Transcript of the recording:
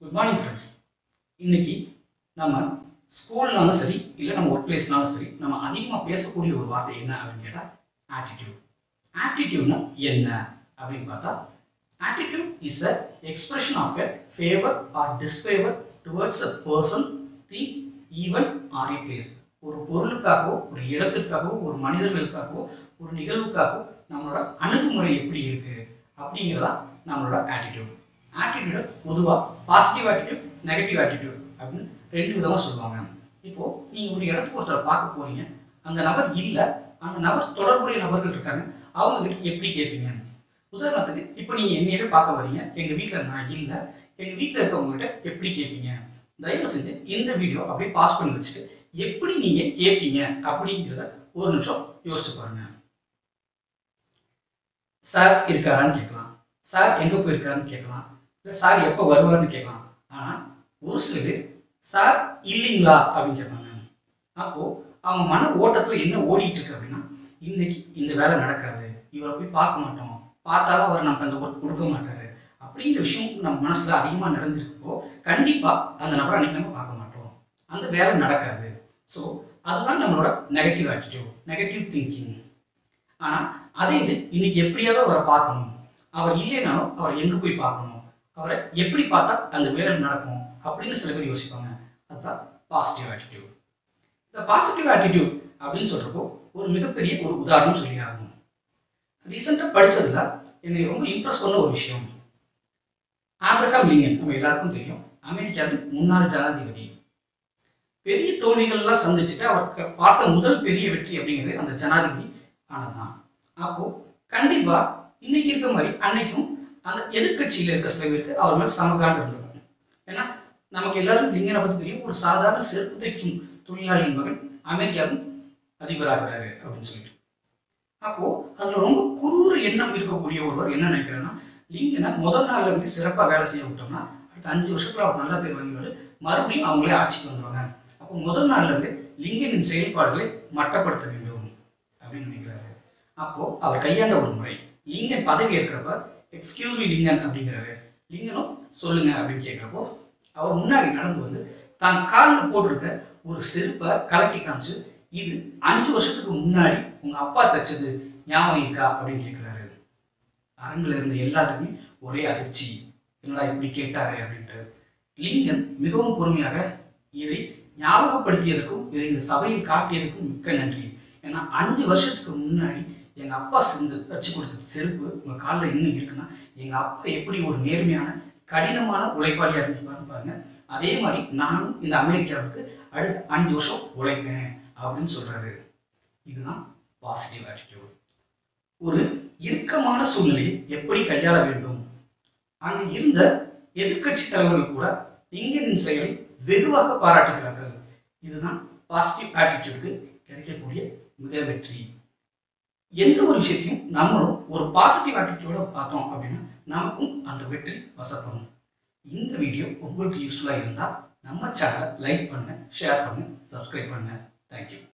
good morning friends இன்னைக்கு நம்ம ஸ்கூல்னாலும் சரி இல்லை நம்ம ஒர்க் பிளேஸ்னாலும் சரி நம்ம அதிகமாக பேசக்கூடிய ஒரு வார்த்தை என்ன அப்படின்னு கேட்டால் ஆட்டிடியூட் ஆட்டிடியூட்னா என்ன அப்படின்னு பார்த்தா attitude is a expression of a favour or disfavour towards a person thing even or a place ஒரு பொருளுக்காகவோ ஒரு இடத்திற்காகவோ ஒரு மனிதர்களுக்காகவோ ஒரு நிகழ்வுக்காகவோ நம்மளோட அணுகுமுறை எப்படி இருக்கு அப்படிங்கிறதா நம்மளோட ஆட்டிடியூட் ஆட்டிடியூட பொதுவாக பாசிட்டிவ் ஆட்டிடியூட் நெகட்டிவ் ஆட்டிடியூட் அப்படின்னு ரெண்டு விதமாக சொல்லுவாங்க இப்போ நீங்கள் ஒரு இடத்துக்கு ஒருத்தரை பார்க்க போறீங்க அந்த நபர் இல்லை அந்த நபர் தொடர்புடைய நபர்கள் இருக்காங்க அவங்க கிட்ட எப்படி கேட்பீங்க உதாரணத்துக்கு இப்போ நீங்கள் என்னையவே பார்க்க வரீங்க எங்கள் வீட்டில் நான் இல்லை எங்கள் வீட்டில் இருக்கவங்ககிட்ட எப்படி கேட்பீங்க தயவு செஞ்சு இந்த வீடியோ அப்படியே பாஸ் பண்ணி வச்சுட்டு எப்படி நீங்கள் கேட்பீங்க அப்படிங்கிறத ஒரு நிமிஷம் யோசிச்சு பாருங்க சார் இருக்காரான்னு கேட்கலாம் சார் எங்கே போயிருக்காருன்னு கேட்கலாம் இல்லை சார் எப்போ வருவார்னு கேட்கலாம் ஆனால் ஒரு சில பேர் சார் இல்லைங்களா அப்படின்னு கேட்பாங்க அப்போது அவங்க மன ஓட்டத்தில் என்ன ஓடிட்டு இருக்கு அப்படின்னா இன்னைக்கு இந்த வேலை நடக்காது இவரை போய் பார்க்க மாட்டோம் பார்த்தாலும் அவர் நமக்கு அந்த ஒர்க் கொடுக்க மாட்டாரு அப்படிங்கிற விஷயம் நம்ம மனசில் அதிகமாக நடந்திருக்கப்போ கண்டிப்பாக அந்த நபரை அன்னைக்கு நம்ம பார்க்க மாட்டோம் அந்த வேலை நடக்காது ஸோ அதுதான் நம்மளோட நெகட்டிவ் ஆட்டிடியூட் நெகட்டிவ் திங்கிங் ஆனால் அதே இது இன்னைக்கு எப்படியாவது அவரை பார்க்கணும் அவர் இல்லைனாலும் அவரை எங்கே போய் பார்க்கணும் அவரை எப்படி பார்த்தா அந்த வேலை நடக்கும் அப்படின்னு சில பேர் யோசிப்பாங்க அதுதான் பாசிட்டிவ் ஆட்டிடியூட் இந்த பாசிட்டிவ் ஆட்டிடியூட் அப்படின்னு சொல்கிறப்போ ஒரு மிகப்பெரிய ஒரு உதாரணம் சொல்லி ஆகணும் ரீசெண்டாக படித்ததில் என்னை ரொம்ப இம்ப்ரெஸ் பண்ண ஒரு விஷயம் ஆப்ரஹாம் லிங்கன் நம்ம எல்லாருக்கும் தெரியும் அமெரிக்காவின் முன்னாள் ஜனாதிபதி பெரிய தோல்விகள்லாம் சந்திச்சுட்டு அவர் பார்த்த முதல் பெரிய வெற்றி அப்படிங்கிறது அந்த ஜனாதிபதி ஆனதுதான் அப்போ கண்டிப்பா இன்னைக்கு இருக்க மாதிரி அன்னைக்கும் அந்த எதிர்க்கட்சியில் இருக்க சில பேருக்கு அவர் மேலே சமகாண்டு இருந்திருக்கும் ஏன்னா நமக்கு எல்லாரும் லிங்கனை பற்றி தெரியும் ஒரு சாதாரண செருப்பு தைக்கும் தொழிலாளியின் மகன் அமெரிக்காவின் அதிபராகிறாரு அப்படின்னு சொல்லிட்டு அப்போ அதுல ரொம்ப குரூர எண்ணம் இருக்கக்கூடிய ஒருவர் என்ன நினைக்கிறேன்னா லிங்கனை முதல் நாள்ல இருந்து சிறப்பாக வேலை செய்ய விட்டோம்னா அடுத்த அஞ்சு வருஷத்துல அவர் நல்ல பேர் வாங்கிடுவாரு மறுபடியும் அவங்களே ஆட்சிக்கு வந்துருவாங்க அப்போ முதல் நாள்ல இருந்து லிங்கனின் செயல்பாடுகளை மட்டப்படுத்த வேண்டும் அப்படின்னு நினைக்கிறாரு அப்போ அவர் கையாண்ட ஒரு முறை லிங்கன் பதவி ஏற்கிறப்ப எக்ஸ்கியூஸ் மீ லிங்கன் அப்படிங்கிறாரு லிங்கனும் சொல்லுங்க அப்படின்னு கேட்குறப்போ அவர் முன்னாடி நடந்து வந்து தான் காலில் போட்டிருக்க ஒரு செருப்பை கலட்டி காமிச்சு இது அஞ்சு வருஷத்துக்கு முன்னாடி உங்க அப்பா தைச்சது ஞாபகம் இருக்கா அப்படின்னு கேட்குறாரு அரங்கில் இருந்த எல்லாத்துக்குமே ஒரே அதிர்ச்சி என்னடா இப்படி கேட்டாரு அப்படின்ட்டு லிங்கன் மிகவும் பொறுமையாக இதை ஞாபகப்படுத்தியதற்கும் இதை இந்த சபையில் காட்டியதற்கும் மிக்க நன்றி ஏன்னா அஞ்சு வருஷத்துக்கு முன்னாடி எங்கள் அப்பா செஞ்சு தச்சு கொடுத்த செருப்பு உங்கள் காலில் இன்னும் இருக்குன்னா எங்கள் அப்பா எப்படி ஒரு நேர்மையான கடினமான உழைப்பாளியாக இருந்திருப்பாருன்னு பாருங்க அதே மாதிரி நானும் இந்த அமெரிக்காவுக்கு அடுத்த அஞ்சு வருஷம் உழைப்பேன் அப்படின்னு சொல்றாரு இதுதான் பாசிட்டிவ் ஆட்டிடியூட் ஒரு இறுக்கமான சூழ்நிலையை எப்படி கையாள வேண்டும் அங்கு இருந்த எதிர்க்கட்சி தலைவர்கள் கூட லிங்கனின் செயலை வெகுவாக பாராட்டுகிறார்கள் இதுதான் பாசிட்டிவ் ஆட்டிடியூடுக்கு கிடைக்கக்கூடிய மிக வெற்றி எந்த ஒரு விஷயத்தையும் நம்மளும் ஒரு பாசிட்டிவ் ஆட்டிடியூட பார்த்தோம் அப்படின்னா நமக்கும் அந்த வெற்றி வசப்படும் இந்த வீடியோ உங்களுக்கு யூஸ்ஃபுல்லாக இருந்தால் நம்ம சேனலை லைக் பண்ணுங்க ஷேர் பண்ணுங்க சப்ஸ்கிரைப் பண்ணுங்க தேங்க்யூ